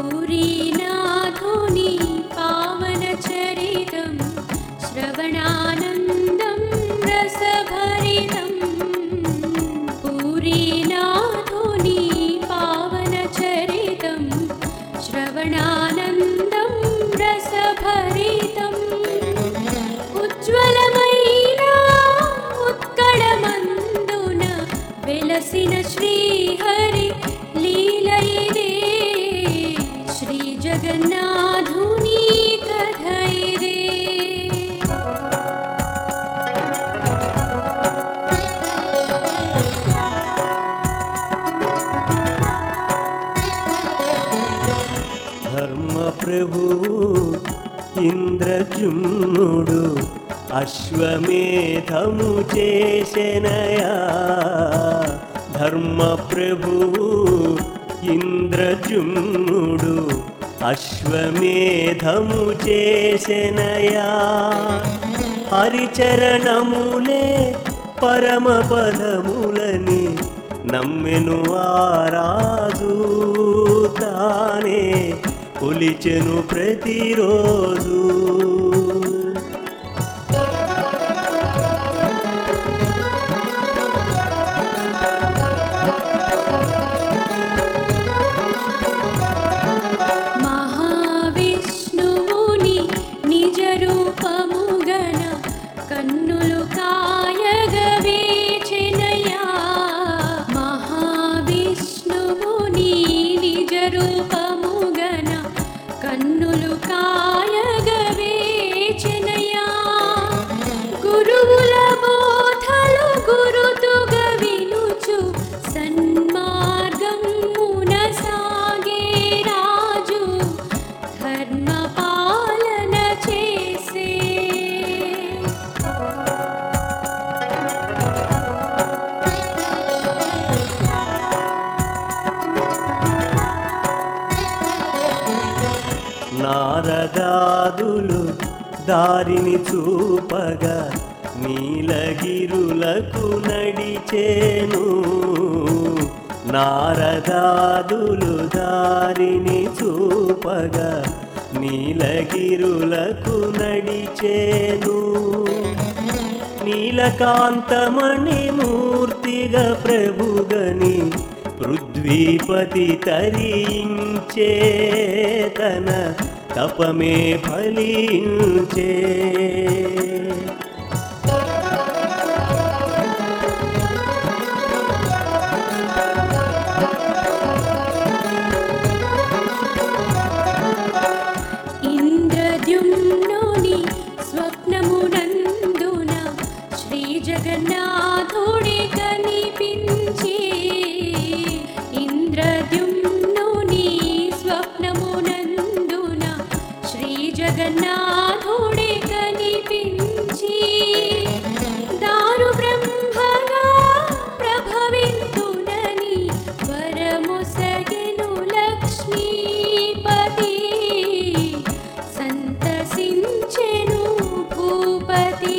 పూరీనాథుని పావనచరితం శ్రవణానందం రసభరితం పూరీనాథుని పావనచరితం శ్రవణానందం రసభరితం ఉజ్వలమైన ఉత్కళమందున వెలసిన శ్రీహరి లీలయిదే శ్రీ జగన్నాథుని కథ ఇదే ధర్మ ప్రభు ఇంద్రజుమ్నుడు అశ్వమేధము చేసెనయా ధర్మ ప్రభు ఇంద్రజుమ్నుడు అశ్వమేధము చేసెనయా హరిచరణములే పరమ పదములని నమ్మెను ఆరాజు తానే కొలిచెను ప్రతిరోజు మహావిష్ణువుని నిజ రూపముగన కన్నులు కాయగవేచెనయా మహావిష్ణువుని నిజ రూపముగన కన్నులు కాయగవేచెనయా గురువుల బోధలు గురుతుగా వినుచు సన్మార్గమున సాగే రాజు ధర్మ పాలన చేసే నారదాదులు దారిని చూపగా నీలగిరులకు నడిచేను నారదాదులు దారిని చూపగా నీలగిరులకు నడిచేను నీలకాంతమణి మూర్తిగా ప్రభుగని పృథ్వీపతి తరించే తన తపమే ఫలించే ఇంద్రద్యుమ్నుని స్వప్నమునందున శ్రీ జగన్నాథుడి కనిపించి ఇంద్రద్యుమ్నుని స్వప్నమునందున శ్రీ జగన్నాథుడి కనిపించి దారు బ్రహ్మగా ప్రభవింతునని వరముసగెను లక్ష్మీపతి సంతసించెను భూపతి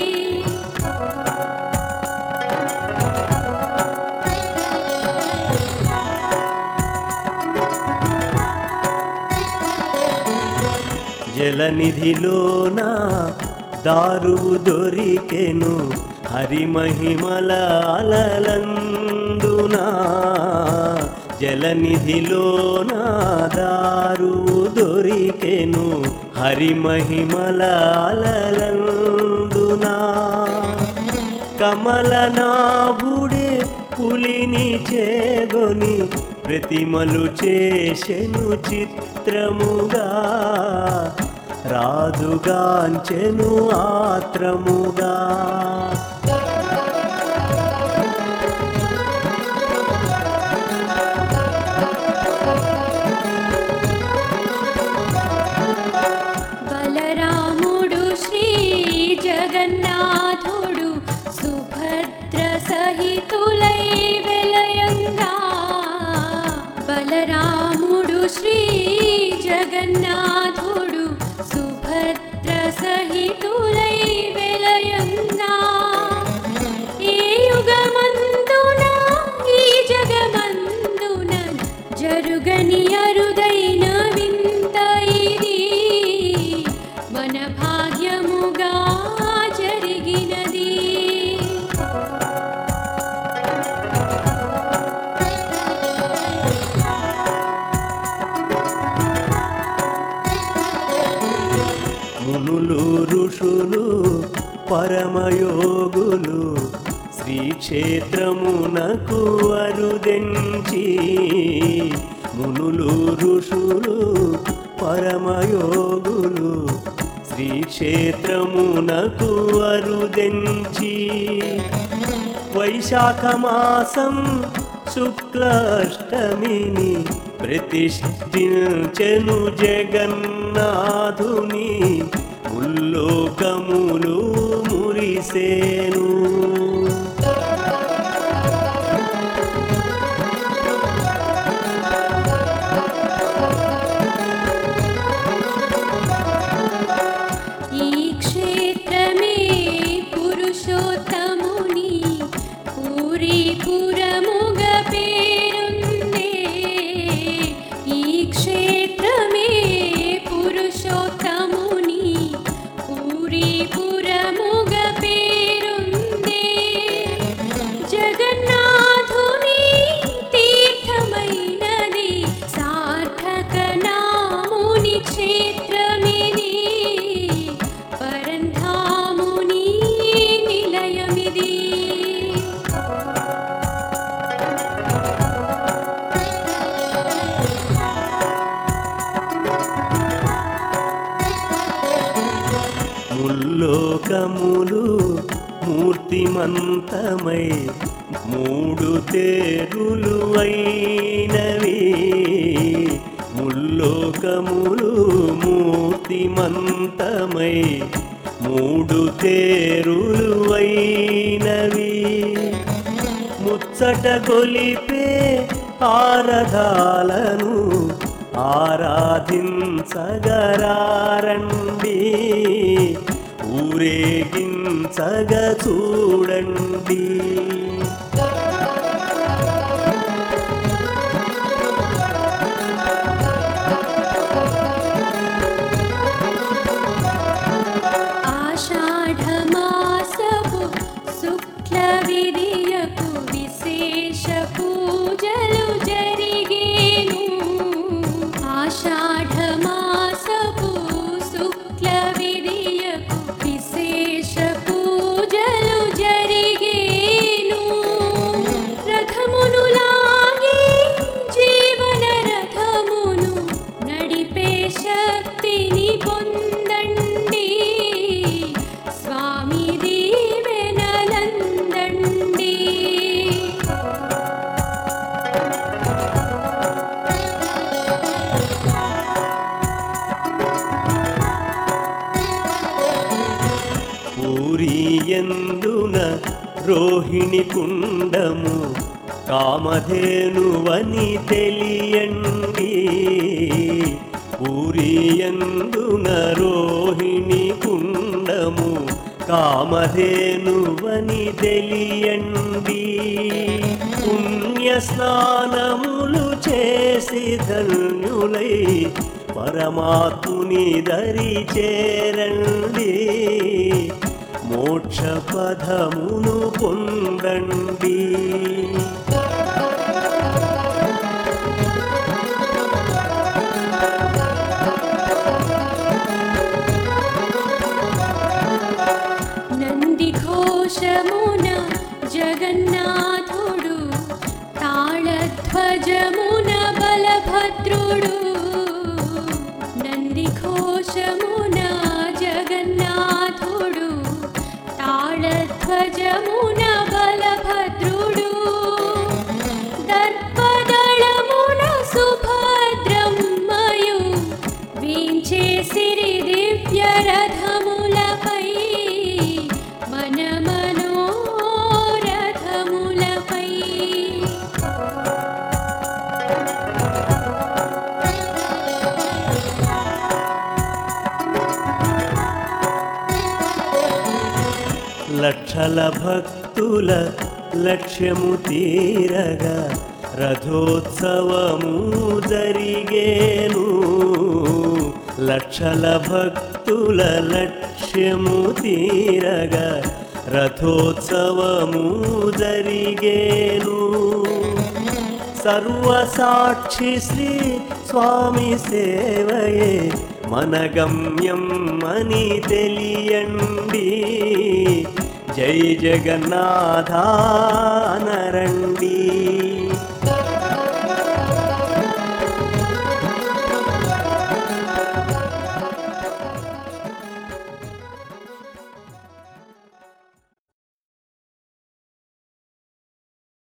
జలనిధిలోన దారువు దొరికెను హరిమహిమల అలలందున జలనిధిలోన దారువు దొరికెను హరిమహిమల అలలందున కమలనాభుడే పులిని చేగొని ప్రతిమలు చేసెను చిత్రముగా రాజుగాంచెను ఆత్రముగా బలరాముడు శ్రీ జగన్నాథుడు సుభద్ర సహితులై వెలయంగా బలరాముడు శ్రీ జగన్నాథుడు సుభద్ర సహితులై వెలయంగా ఏ యుగమందున ఈ జగమందున జరుగని అరుదైన పరమయోగులు శ్రీక్షేత్రమునకు అరుదెంచి మునులు ఋషులు పరమయోగులు శ్రీక్షేత్రమునకు అరుదెంచి వైశాఖ మాసం శుక్లాష్టమిని ప్రతిష్ఠించెను జగన్నాథుని ముల్లోకములు మురిసేను ఈ క్షేత్రమే పురుషోత్తముని పూరీపురముగ పేరుందే ఈ క్షేత్రమే పురుషోత్తముని పూరీపురముగ పేరుందే జగన్నాథుని తీర్థమైనది సార్థక నాముని క్షేత్రమిది పరంధాముని నిలయమిది ముల్లోకములు మూర్తిమంతమై మూడు తేరులు అయినవి ముల్లోకములు మూర్తిమంతమై మూడు తేరులు అయినవి ముచ్చట గొలిపే ఆరధాలను ఆరాధించగరారండి ఊరేగించగ చూడండి ఆషాఢమాసపు శుక్ల విధియకు విశేష పూజలు జరిగేను ఆషాఢమాసపు శుక్ల విధియకు విశేష పూజలు జరిగేను రథమును లాగి జీవన రథమును నడిపే శక్తిని పొందండి స్వామి దీవెనలందండి పూరియందున రోహిణి కుండము కామధేనువని తెలియండి పూరియందున రోహిణి కుండము కామధేనువని తెలియండి పుణ్య స్నానములు చేసి ధన్యులై పరమాత్ముని దరి చేరండి మోక్ష పదమును పొందండి నంది ఘోషమున జగన్నాథుడు తాళధ్వజమున బలభద్రుడు నంది ఘోషమున జగన్నాథుడు తాళధ్వజమున బలభద్రుడు దర్పదళమున సుభద్రమ్మయు వీంచే సిరి దివ్య రథములపై మన మనోరథములపై లక్షల భక్తుల లక్ష్యము తీరగా రథోత్సవము జరిగేను లక్షల భక్తుల లక్ష్యము తీరగా రథోత్సవము జరిగేను సర్వసాక్షి శ్రీ స్వామి సేవయే మన గమ్యం అని తెలియండి జై జగన్నాథ అనరండి